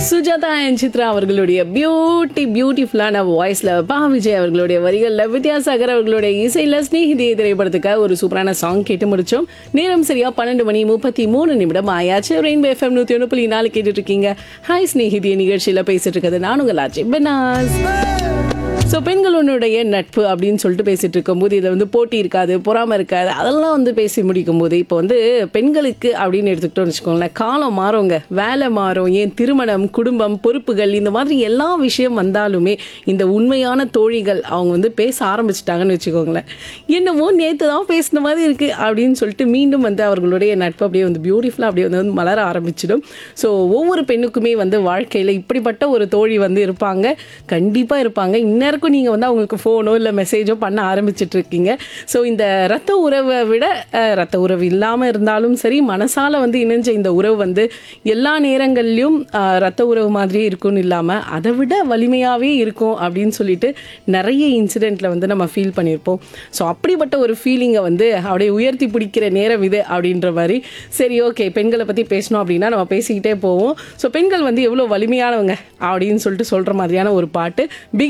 Sujatha and Chitra அவர்களுடைய beauty பியூட்டிஃபுல்லான வாய்ஸ்ல பா விஜய் அவர்களுடைய வரிகள்ல வித்யாசாகர் அவர்களுடைய இசையில ஸ்நேகிதியை திரைப்படத்துக்காக ஒரு சூப்பரான சாங் கேட்டு முடிச்சோம் நேரம் சரியா பன்னெண்டு மணி முப்பத்தி மூணு நிமிடம் ஆயாச்சு ரெயின்போ எஃப்எம் நூத்தி ஒன்று புள்ளி நாலு கேட்டுட்டு இருக்கீங்க ஹாய் ஸ்நேகிதி நிகழ்ச்சியில பேசிட்டு இருக்கிறது நான் உங்கள் ஆச்சி பெனாஸ் ஸோ பெண்களுடைய நட்பு அப்படின்னு சொல்லிட்டு பேசிட்டு இருக்கும்போது இதில் வந்து போட்டி இருக்காது பொறாமை இருக்காது அதெல்லாம் வந்து பேசி முடிக்கும் போது இப்போ வந்து பெண்களுக்கு அப்படின்னு எடுத்துக்கிட்டோம்னு வச்சுக்கோங்களேன் காலம் மாறுங்க வேலை மாறும் ஏன் திருமணம் குடும்பம் பொறுப்புகள் இந்த மாதிரி எல்லா விஷயம் வந்தாலுமே இந்த உண்மையான தோழிகள் அவங்க வந்து பேச ஆரம்பிச்சிட்டாங்கன்னு வச்சுக்கோங்களேன் என்னமோ நேற்று தான் பேசின மாதிரி இருக்குது அப்படின்னு சொல்லிட்டு மீண்டும் வந்து அவர்களுடைய நட்பு அப்படியே வந்து பியூட்டிஃபுல்லாக அப்படியே வந்து மலர ஆரம்பிச்சிடும் ஸோ ஒவ்வொரு பெண்ணுக்குமே வந்து வாழ்க்கையில் இப்படிப்பட்ட ஒரு தோழி வந்து இருப்பாங்க கண்டிப்பாக இருப்பாங்க இந்நேரக்கும் நீங்கள் வந்து அவங்களுக்கு ஃபோனோ இல்லை மெசேஜோ பண்ண ஆரம்பிச்சிட்டு இருக்கீங்க ஸோ இந்த ரத்த உறவை விட அஹ், ரத்த உறவு இல்லாமல் இருந்தாலும் சரி மனசால வந்து இணைஞ்ச இந்த உறவு வந்து எல்லா நேரங்கள்லையும் அஹ், ரத்த உறவு மாதிரியே இருக்கும்னு இல்லாமல் அதை விட வலிமையாகவே இருக்கும் அப்படின்னு சொல்லிட்டு நிறைய இன்சிடெண்ட்டில் வந்து நம்ம ஃபீல் பண்ணியிருப்போம் ஸோ அப்படிப்பட்ட ஒரு ஃபீலிங்கை வந்து அப்படியே உயர்த்தி பிடிக்கிற நேரம் இது அப்படின்ற மாதிரி சரி ஓகே பெண்களை பற்றி பேசணும் அப்படின்னா நம்ம பேசிக்கிட்டே போவோம் ஸோ பெண்கள் வந்து எவ்வளோ வலிமையானவங்க அப்படின்னு சொல்லிட்டு சொல்கிற மாதிரியான ஒரு பாட்டு பிகில்